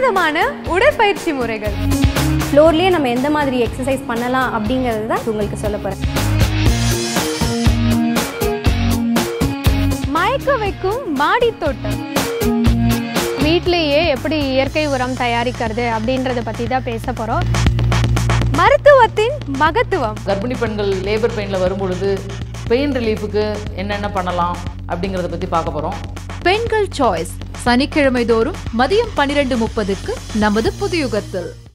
விதவிதமான உடற்பயிற்சி முறைகள் ஃப்ளோர்லேயே நம்ம எந்த மாதிரி எக்ஸசைஸ் பண்ணலாம் அப்படிங்கிறது தான் உங்களுக்கு சொல்ல போகிறேன் மயக்க வைக்கும் மாடி தோட்டம் வீட்டிலேயே எப்படி இயற்கை உரம் தயாரிக்கிறது அப்படின்றத பற்றி தான் பேச போகிறோம் மருத்துவத்தின் மகத்துவம் கர்ப்பிணி பெண்கள் லேபர் பெயினில் வரும்பொழுது பெயின் ரிலீஃபுக்கு என்னென்ன பண்ணலாம் அப்படிங்கிறத பற்றி பார்க்க போகிறோம் பெண்கள் சாய்ஸ் சனிக்கிழமை தோறும் மதியம் பன்னிரண்டு முப்பதுக்கு நமது புதுயுகத்தில்